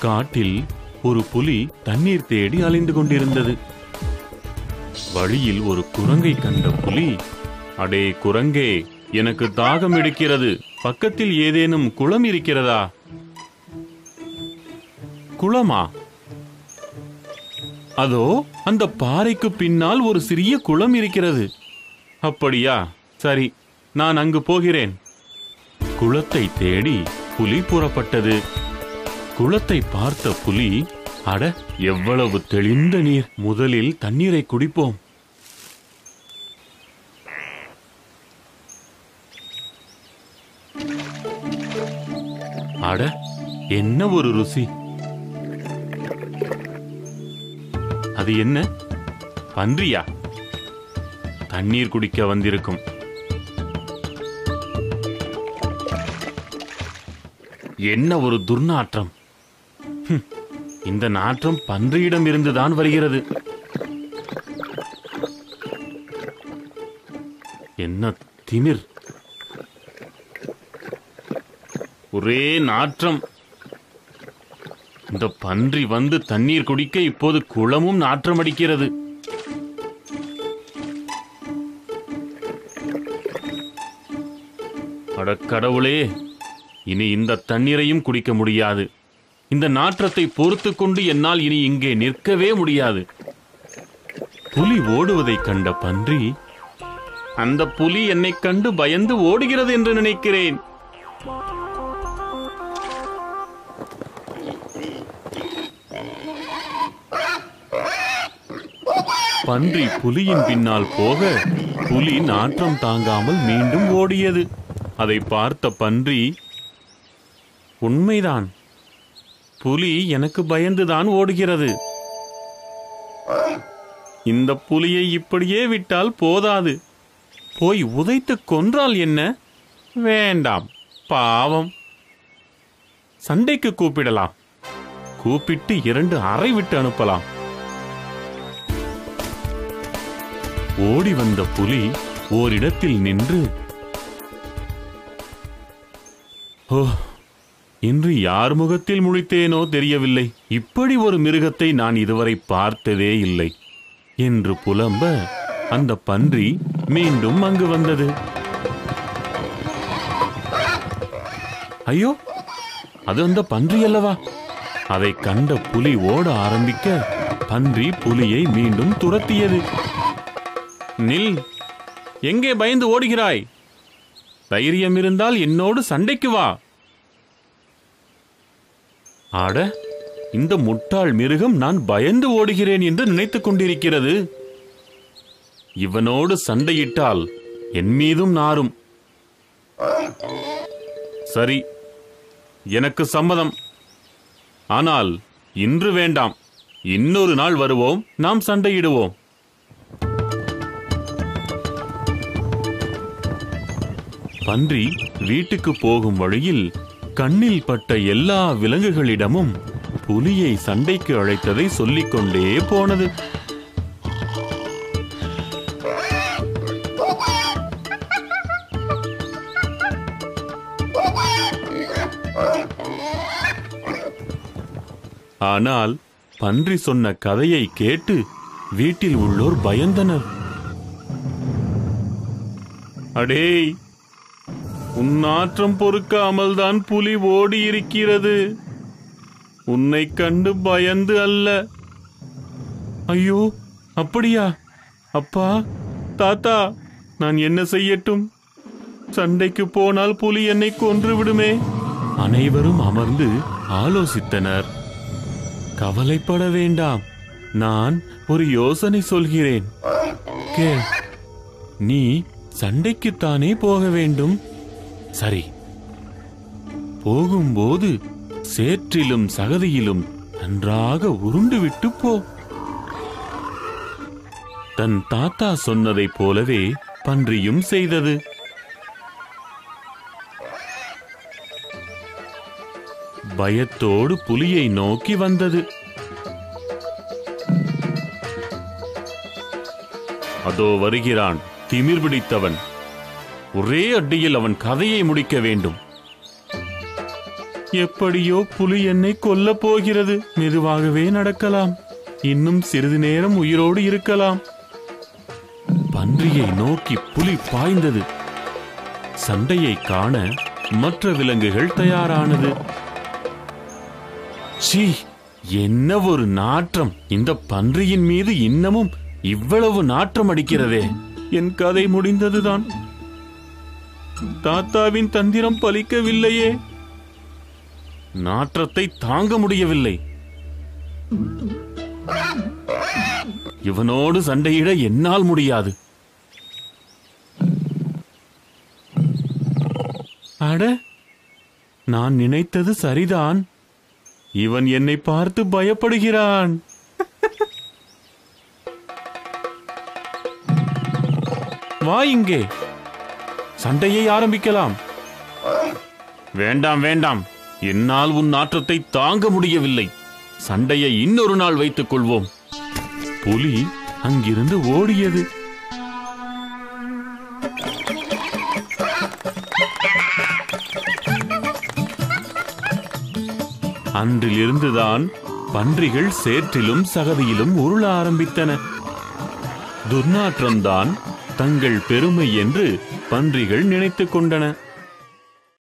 காட்டில் ஒரு புலி தண்ணீர் தேடி அலைந்து கொண்டிருந்தது வழியில் ஒரு குரங்கை கண்ட புலி அடே குரங்கே எனக்கு தாகம் எடுக்கிறது பக்கத்தில் ஏதேனும் குளம் இருக்கிறதா குளமா அதோ அந்த பாறைக்கு பின்னால் ஒரு சிறிய குளம் இருக்கிறது அப்படியா சரி நான் அங்கு போகிறேன் குளத்தை தேடி புலி புறப்பட்டது குளத்தை பார்த்த புலி அட எவ்வளவு தெளிந்த நீர் முதலில் தண்ணீரை குடிப்போம் அட என்ன ஒரு ருசி அது என்ன பன்றியா தண்ணீர் குடிக்க வந்திருக்கும் என்ன ஒரு துர்நாற்றம் ஹம், இந்த நாற்றம் பன்றியிடம் இருந்துதான் வருகிறது என்ன திமிர் ஒரே நாற்றம் இந்த பன்றி வந்து தண்ணீர் குடிக்க இப்போது குளமும் நாற்றம் அடிக்கிறது அடக்கடவுளே இனி இந்த தண்ணீரையும் குடிக்க முடியாது இந்த நாற்றத்தை பொறுத்து கொண்டு என்னால் இனி இங்கே நிற்கவே முடியாது புலி ஓடுவதைக் கண்ட பன்றி அந்த புலி என்னைக் கண்டு பயந்து ஓடுகிறது என்று நினைக்கிறேன் பன்றி புலியின் பின்னால் போக புலி நாற்றம் தாங்காமல் மீண்டும் ஓடியது அதை பார்த்த பன்றி உண்மைதான் புலி எனக்கு பயந்துதான் ஓடுகிறது இந்த புலியை இப்படியே விட்டால் போதாது போய் உதைத்துக் கொன்றால் என்ன வேண்டாம் பாவம் சண்டைக்கு கூப்பிடலாம் கூப்பிட்டு இரண்டு அறை விட்டு அனுப்பலாம் ஓடி வந்த புலி ஓரிடத்தில் நின்று ஓ இன்று யார் முகத்தில் முழித்தேனோ தெரியவில்லை இப்படி ஒரு மிருகத்தை நான் இதுவரை பார்த்ததே இல்லை என்று புலம்ப அந்த பன்றி மீண்டும் அங்கு வந்தது ஐயோ அது அந்த பன்றி அல்லவா அதை கண்ட புலி ஓட ஆரம்பிக்க பன்றி புலியை மீண்டும் துரத்தியது நில் எங்கே பயந்து ஓடுகிறாய் தைரியம் இருந்தால் என்னோடு சண்டைக்கு வா ஆட இந்த முட்டாள் மிருகம் நான் பயந்து ஓடுகிறேன் என்று நினைத்துக் கொண்டிருக்கிறது இவனோடு சண்டையிட்டால் என் மீதும் நாரும் சரி எனக்கு சம்மதம் ஆனால் இன்று வேண்டாம் இன்னொரு நாள் வருவோம் நாம் சண்டையிடுவோம் பன்றி வீட்டுக்கு போகும் வழியில் கண்ணில் பட்ட எல்லா விலங்குகளிடமும் புலியை சண்டைக்கு அழைத்ததை சொல்லிக்கொண்டே போனது ஆனால் பன்றி சொன்ன கதையை கேட்டு வீட்டில் உள்ளோர் பயந்தனர் அடேய் உன் நாற்றம் பொறுக்காமல் தான் புலி ஓடி இருக்கிறது உன்னை கண்டு பயந்து அல்ல ஐயோ அப்படியா அப்பா தாத்தா நான் என்ன செய்யட்டும் சண்டைக்கு போனால் புலி என்னை கொன்று விடுமே அனைவரும் அமர்ந்து ஆலோசித்தனர் கவலைப்பட வேண்டாம் நான் ஒரு யோசனை சொல்கிறேன் கேள் நீ சண்டைக்குத்தானே போக வேண்டும் சரி போகும்போது சேற்றிலும் சகதியிலும் நன்றாக உருண்டு விட்டு போ தன் தாத்தா சொன்னதைப் போலவே பன்றியும் செய்தது பயத்தோடு புலியை நோக்கி வந்தது அதோ வருகிறான் திமிர் பிடித்தவன் ஒரே அடியில் அவன் கதையை முடிக்க வேண்டும் எப்படியோ புலி என்னை கொல்லப் போகிறது மெதுவாகவே நடக்கலாம் இன்னும் சிறிது நேரம் உயிரோடு இருக்கலாம் பன்றியை நோக்கி புலி பாய்ந்தது சண்டையை காண மற்ற விலங்குகள் தயாரானது சீ என்ன ஒரு நாற்றம் இந்த பன்றியின் மீது இன்னமும் இவ்வளவு நாற்றம் அடிக்கிறதே என் கதை முடிந்ததுதான் தாத்தாவின் தந்திரம் பலிக்கவில்லையே நாற்றத்தை தாங்க முடியவில்லை இவனோடு சண்டையிட என்னால் முடியாது அட நான் நினைத்தது சரிதான் இவன் என்னை பார்த்து பயப்படுகிறான் வா இங்கே சண்டையை ஆரம்பிக்கலாம் வேண்டாம் வேண்டாம் என்னால் உன் நாற்றத்தை தாங்க முடியவில்லை சண்டையை இன்னொரு நாள் வைத்துக் கொள்வோம் புலி அங்கிருந்து ஓடியது அன்றிலிருந்துதான் பன்றிகள் சேற்றிலும் சகதியிலும் உருள ஆரம்பித்தன துர்நாற்றம்தான் தங்கள் பெருமை என்று பன்றிகள் நினைத்துக் கொண்டன